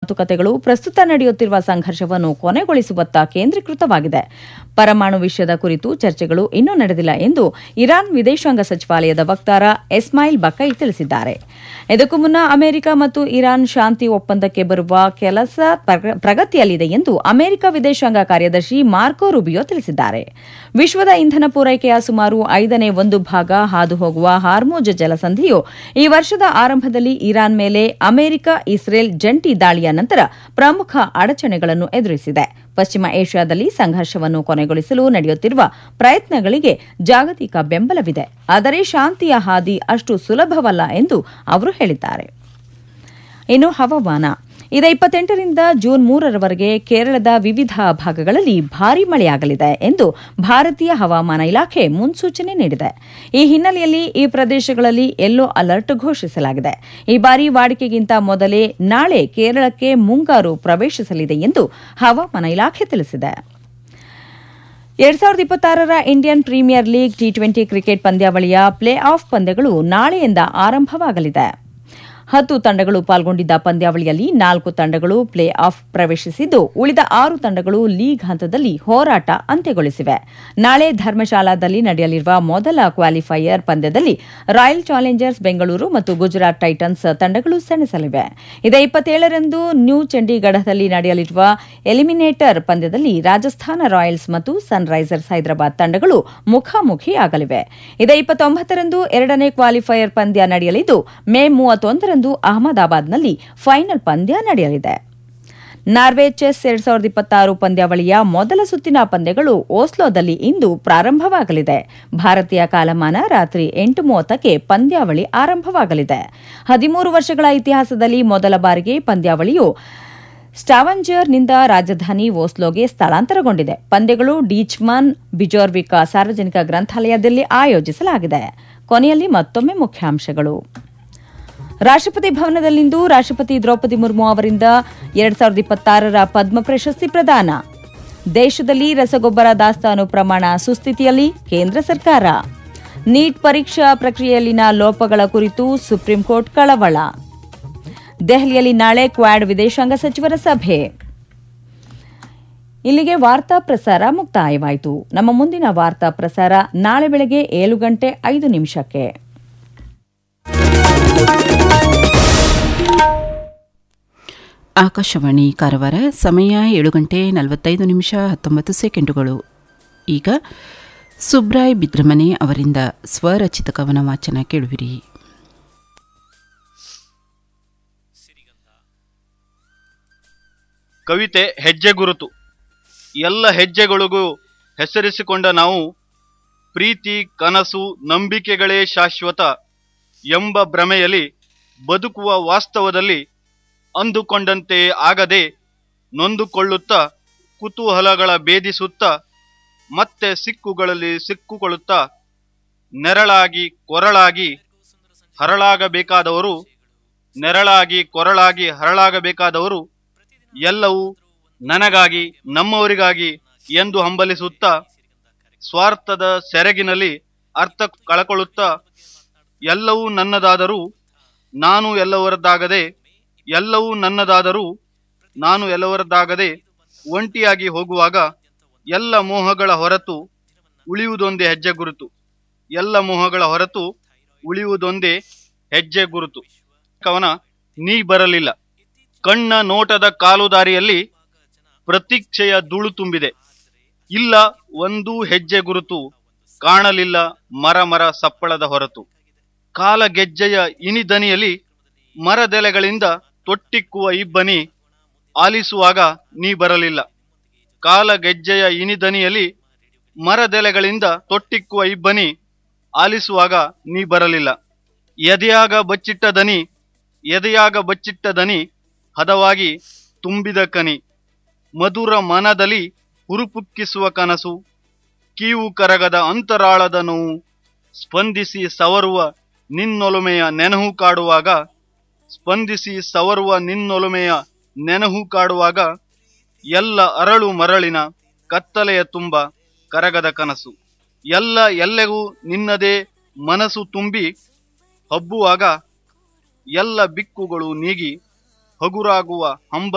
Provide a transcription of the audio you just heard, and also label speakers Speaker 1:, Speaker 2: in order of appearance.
Speaker 1: ಮಾತುಕತೆಗಳು ಪ್ರಸ್ತುತ ನಡೆಯುತ್ತಿರುವ ಸಂಘರ್ಷವನ್ನು ಕೊನೆಗೊಳಿಸುವತ್ತ ಕೇಂದ್ರೀಕೃತವಾಗಿದೆ ಪರಮಾಣು ವಿಷಯದ ಕುರಿತು ಚರ್ಚೆಗಳು ಇನ್ನೂ ನಡೆದಿಲ್ಲ ಎಂದು ಇರಾನ್ ವಿದೇಶಾಂಗ ಸಚಿವಾಲಯದ ವಕ್ತಾರ ಎಸ್ಮಾಯಿಲ್ ಬಕೈ ತಿಳಿಸಿದ್ದಾರೆ ಇದಕ್ಕೂ ಮುನ್ನ ಅಮೆರಿಕ ಮತ್ತು ಇರಾನ್ ಶಾಂತಿ ಒಪ್ಪಂದಕ್ಕೆ ಬರುವ ಕೆಲಸ ಪ್ರಗ- ಪ್ರಗತಿಯಲ್ಲಿದೆ ಎಂದು ಅಮೆರಿಕ ವಿದೇಶಾಂಗ ಕಾರ್ಯದರ್ಶಿ ಮಾರ್ಕೋ ರುಬಿಯೋ ತಿಳಿಸಿದ್ದಾರೆ ವಿಶ್ವದ ಇಂಧನ ಪೂರೈಕೆಯ ಸುಮಾರು ಐದನೇ ಒಂದು ಭಾಗ ಹಾದು ಹೋಗುವ ಹಾರ್ಮೋಜ್ ಜಲಸಂಧಿಯು ಈ ವರ್ಷದ ಆರಂಭದಲ್ಲಿ ಇರಾನ್ ಮೇಲೆ ಅಮೆರಿಕ ಇಸ್ರೇಲ್ ಜಂಟಿ ದಾಳಿಯ ನಂತರ ಪ್ರಮುಖ ಅಡಚಣೆಗಳನ್ನು ಎದುರಿಸಿದೆ ಪಶ್ಚಿಮ ಏಷ್ಯಾದಲ್ಲಿ ಸಂಘರ್ಷವನ್ನು ಕೊನೆಗೊಳಿಸಲು ನಡೆಯುತ್ತಿರುವ ಪ್ರಯತ್ನಗಳಿಗೆ ಜಾಗತಿಕ ಬೆಂಬಲವಿದೆ ಆದರೆ ಶಾಂತಿಯ ಹಾದಿ ಅಷ್ಟು ಸುಲಭವಲ್ಲ ಎಂದು ಅವರು ಹೇಳಿದ್ದಾರೆ ಇನ್ನು ಹವಾಮಾನ ಇದ ಇಪ್ಪತ್ತೆಂಟರಿಂದ ಜೂನ್ ಮೂರರವರೆಗೆ ಕೇರಳದ ವಿವಿಧ ಭಾಗಗಳಲ್ಲಿ ಭಾರೀ ಮಳೆಯಾಗಲಿದೆ ಎಂದು ಭಾರತೀಯ ಹವಾಮಾನ ಇಲಾಖೆ ಮುನ್ಸೂಚನೆ ನೀಡಿದೆ ಈ ಹಿನ್ನೆಲೆಯಲ್ಲಿ ಈ ಪ್ರದೇಶಗಳಲ್ಲಿ ಯೆಲ್ಲೋ ಅಲರ್ಟ್ ಘೋಷಿಸಲಾಗಿದೆ ಈ ಬಾರಿ ವಾಡಿಕೆಗಿಂತ ಮೊದಲೇ ನಾಳೆ ಕೇರಳಕ್ಕೆ ಮುಂಗಾರು ಪ್ರವೇಶಿಸಲಿದೆ ಎಂದು ಹವಾಮಾನ ಇಲಾಖೆ ತಿಳಿಸಿದೆ ಎರಡ್ ಸಾವಿರದ ಇಪ್ಪತ್ತಾರರ Indian Premier League T twenty cricket ಪಂದ್ಯಾವಳಿಯ ಪ್ಲೇ ಆಫ್ ಪಂದ್ಯಗಳು ನಾಳೆಯಿಂದ ಆರಂಭವಾಗಲಿದೆ ಹತ್ತು ತಂಡಗಳು ಪಾಲ್ಗೊಂಡಿದ್ದ ಪಂದ್ಯಾವಳಿಯಲ್ಲಿ ನಾಲ್ಕು ತಂಡಗಳು ಪ್ಲೇ ಆಫ್ ಪ್ರವೇಶಿಸಿದ್ದು ಉಳಿದ ಆರು ತಂಡಗಳು ಲೀಗ್ ಹಂತದಲ್ಲಿ ಹೋರಾಟ ಅಂತ್ಯಗೊಳಿಸಿವೆ ನಾಳೆ ಧರ್ಮಶಾಲಾದಲ್ಲಿ ನಡೆಯಲಿರುವ ಮೊದಲ ಕ್ವಾಲಿಫೈಯರ್ ಪಂದ್ಯದಲ್ಲಿ ರಾಯಲ್ ಚಾಲೆಂಜರ್ಸ್ ಬೆಂಗಳೂರು ಮತ್ತು ಗುಜರಾತ್ ಟೈಟನ್ಸ್ ತಂಡಗಳು ಸೆಣಸಲಿವೆ ಇದೇ ಇಪ್ಪತ್ತೇಳರಂದು ನ್ಯೂ ಚಂಡೀಗಢದಲ್ಲಿ ನಡೆಯಲಿರುವ ಎಲಿಮಿನೇಟರ್ ಪಂದ್ಯದಲ್ಲಿ ರಾಜಸ್ಥಾನ ರಾಯಲ್ಸ್ ಮತ್ತು ಸನ್ರೈಸರ್ಸ್ ಹೈದರಾಬಾದ್ ತಂಡಗಳು ಮುಖಾಮುಖಿಯಾಗಲಿವೆ ಇದೇ ಇಪ್ಪತ್ತೊಂಬತ್ತರಂದು ಎರಡನೇ ಕ್ವಾಲಿಫೈಯರ್ ಪಂದ್ಯ ನಡೆಯಲಿದ್ದು ಮೇ ಮೂವತ್ತೊಂದರಂದು ಅಹಮದಾಬಾದ್ನಲ್ಲಿ ಫೈನಲ್ ಪಂದ್ಯ ನಡೆಯಲಿದೆ ನಾರ್ವೆ ಚೆಸ್ ಎರಡ್ ಸಾವಿರದ ಇಪ್ಪತ್ತಾರು ಪಂದ್ಯಾವಳಿಯ ಮೊದಲ ಸುತ್ತಿನ ಪಂದ್ಯಗಳು ಓಸ್ಲೋದಲ್ಲಿ ಇಂದು ಪ್ರಾರಂಭವಾಗಲಿದೆ ಭಾರತೀಯ ಕಾಲಮಾನ ರಾತ್ರಿ ಎಂಟು ಮೂವತ್ತಕ್ಕೆ ಪಂದ್ಯಾವಳಿ ಆರಂಭವಾಗಲಿದೆ ಹದಿಮೂರು ವರ್ಷಗಳ ಇತಿಹಾಸದಲ್ಲಿ ಮೊದಲ ಬಾರಿಗೆ ಪಂದ್ಯಾವಳಿಯು ಸ್ಟಾವಂಜರ್ನಿಂದ ರಾಜಧಾನಿ ಓಸ್ಲೋಗೆ ಸ್ಥಳಾಂತರಗೊಂಡಿದೆ ಪಂದ್ಯಗಳು ಡೀಚ್ಮನ್ ಬಿಜೋರ್ವಿಕಾ ಸಾರ್ವಜನಿಕ ಗ್ರಂಥಾಲಯದಲ್ಲಿ ಆಯೋಜಿಸಲಾಗಿದೆ ಕೊನೆಯಲ್ಲಿ ಮತ್ತೊಮ್ಮೆ ಮುಖ್ಯಾಂಶಗಳು ರಾಷ್ಟ್ರಪತಿ ಭವನದಲ್ಲಿಂದು ರಾಷ್ಟ್ರಪತಿ ದ್ರೌಪದಿ ಮುರ್ಮು ಅವರಿಂದ ಎರಡ್ ಸಾವಿರದ ಇಪ್ಪತ್ತಾರರ ಪದ್ಮ ಪ್ರಶಸ್ತಿ ಪ್ರದಾನ ದೇಶದಲ್ಲಿ ರಸಗೊಬ್ಬರ ದಾಸ್ತಾನು ಪ್ರಮಾಣ ಸುಸ್ಥಿತಿಯಲ್ಲಿ ಕೇಂದ್ರ ಸರ್ಕಾರ ನೀಟ್ ಪರೀಕ್ಷಾ ಪ್ರಕ್ರಿಯೆಯಲ್ಲಿನ ಲೋಪಗಳ ಕುರಿತು ಸುಪ್ರೀಂ ಕೋರ್ಟ್ ಕಳವಳ ದೆಹಲಿಯಲ್ಲಿ ನಾಳೆ ಕ್ವಾಡ್ ವಿದೇಶಾಂಗ ಸಚಿವರ ಸಭೆ ಇಲ್ಲಿಗೆ ವಾರ್ತಾ ಪ್ರಸಾರ ಮುಕ್ತಾಯವಾಯಿತು ನಮ್ಮ ಮುಂದಿನ ವಾರ್ತಾ ಪ್ರಸಾರ ನಾಳೆ ಬೆಳಗ್ಗೆ ಏಳು ಗಂಟೆ ಐದು ನಿಮಿಷಕ್ಕೆ
Speaker 2: ಆಕಾಶವಾಣಿ ಕಾರವಾರ ಸಮಯ ಏಳು ಗಂಟೆ ನಲವತ್ತೈದು ನಿಮಿಷ ಹತ್ತೊಂಬತ್ತು ಸೆಕೆಂಡುಗಳು ಈಗ ಸುಬ್ರಾಯ್ ಬಿದ್ರಮನೆ ಅವರಿಂದ ಸ್ವರಚಿತ ಕವನ ವಾಚನ ಕೇಳುವಿರಿ
Speaker 3: ಕವಿತೆ ಹೆಜ್ಜೆ ಗುರುತು ಎಲ್ಲ ಹೆಜ್ಜೆಗಳಿಗೂ ಹೆಸರಿಸಿಕೊಂಡ ನಾವು ಪ್ರೀತಿ ಕನಸು ನಂಬಿಕೆಗಳೇ ಶಾಶ್ವತ ಎಂಬ ಭ್ರಮೆಯಲ್ಲಿ ಬದುಕುವ ವಾಸ್ತವದಲ್ಲಿ ಅಂದುಕೊಂಡಂತೆ ಆಗದೆ ನೊಂದುಕೊಳ್ಳುತ್ತಾ ಕುತೂಹಲಗಳ ಭೇದಿಸುತ್ತಾ ಮತ್ತೆ ಸಿಕ್ಕುಗಳಲ್ಲಿ ಸಿಕ್ಕುಕೊಳ್ಳುತ್ತಾ ನೆರಳಾಗಿ ಕೊರಳಾಗಿ ಹರಳಾಗಬೇಕಾದವರು ನೆರಳಾಗಿ ಕೊರಳಾಗಿ ಹರಳಾಗಬೇಕಾದವರು ಎಲ್ಲವೂ ನನಗಾಗಿ ನಮ್ಮವರಿಗಾಗಿ ಎಂದು ಹಂಬಲಿಸುತ್ತಾ ಸ್ವಾರ್ಥದ ಸೆರಗಿನಲ್ಲಿ ಅರ್ಥ ಕಳಕೊಳ್ಳುತ್ತಾ ಎಲ್ಲವೂ ನನ್ನದಾದರೂ ನಾನು ಎಲ್ಲವರದ್ದಾಗದೆ ಎಲ್ಲವೂ ನನ್ನದಾದರೂ ನಾನು ಎಲ್ಲವರದ್ದಾಗದೆ ಒಂಟಿಯಾಗಿ ಹೋಗುವಾಗ ಎಲ್ಲ ಮೋಹಗಳ ಹೊರತು ಉಳಿಯುವುದೊಂದೇ ಹೆಜ್ಜೆ ಗುರುತು ಎಲ್ಲ ಮೋಹಗಳ ಹೊರತು ಉಳಿಯುವುದೊಂದೇ ಹೆಜ್ಜೆ ಗುರುತು ಕವನ ನೀ ಬರಲಿಲ್ಲ ಕಣ್ಣ ನೋಟದ ಕಾಲುದಾರಿಯಲ್ಲಿ ಪ್ರತೀಕ್ಷೆಯ ಧೂಳು ತುಂಬಿದೆ ಇಲ್ಲ ಒಂದೂ ಹೆಜ್ಜೆ ಗುರುತು ಕಾಣಲಿಲ್ಲ ಮರ ಮರ ಸಪ್ಪಳದ ಹೊರತು ಕಾಲ ಗೆಜ್ಜೆಯ ಇನಿದನಿಯಲ್ಲಿ ಮರದೆಲೆಗಳಿಂದ ತೊಟ್ಟಿಕ್ಕುವ ಇಬ್ಬನಿ ಆಲಿಸುವಾಗ ನೀ ಬರಲಿಲ್ಲ ಕಾಲ ಗೆಜ್ಜೆಯ ಇನಿದನಿಯಲ್ಲಿ ಮರದೆಲೆಗಳಿಂದ ತೊಟ್ಟಿಕ್ಕುವ ಇಬ್ಬನಿ ಆಲಿಸುವಾಗ ನೀ ಬರಲಿಲ್ಲ ಎದೆಯಾಗ ಬಚ್ಚಿಟ್ಟ ದನಿ ಎದೆಯಾಗ ಬಚ್ಚಿಟ್ಟ ದನಿ ಹದವಾಗಿ ತುಂಬಿದ ಕನಿ ಮಧುರ ಮನದಲ್ಲಿ ಹುರುಪುಕ್ಕಿಸುವ ಕನಸು ಕೀವು ಕರಗದ ಅಂತರಾಳದ ನೋವು ಸ್ಪಂದಿಸಿ ಸವರುವ ನಿನ್ನೊಲುಮೆಯ ನೆನಹು ಕಾಡುವಾಗ ಸ್ಪಂದಿಸಿ ಸವರುವ ನಿನ್ನೊಲುಮೆಯ ನೆನಹು ಕಾಡುವಾಗ ಎಲ್ಲ ಅರಳು ಮರಳಿನ ಕತ್ತಲೆಯ ತುಂಬ ಕರಗದ ಕನಸು ಎಲ್ಲ ಎಲ್ಲೆಗೂ ನಿನ್ನದೇ ಮನಸ್ಸು ತುಂಬಿ ಹಬ್ಬುವಾಗ ಎಲ್ಲ ಬಿಕ್ಕುಗಳು ನೀಗಿ ಹಗುರಾಗುವ ಹಂಬ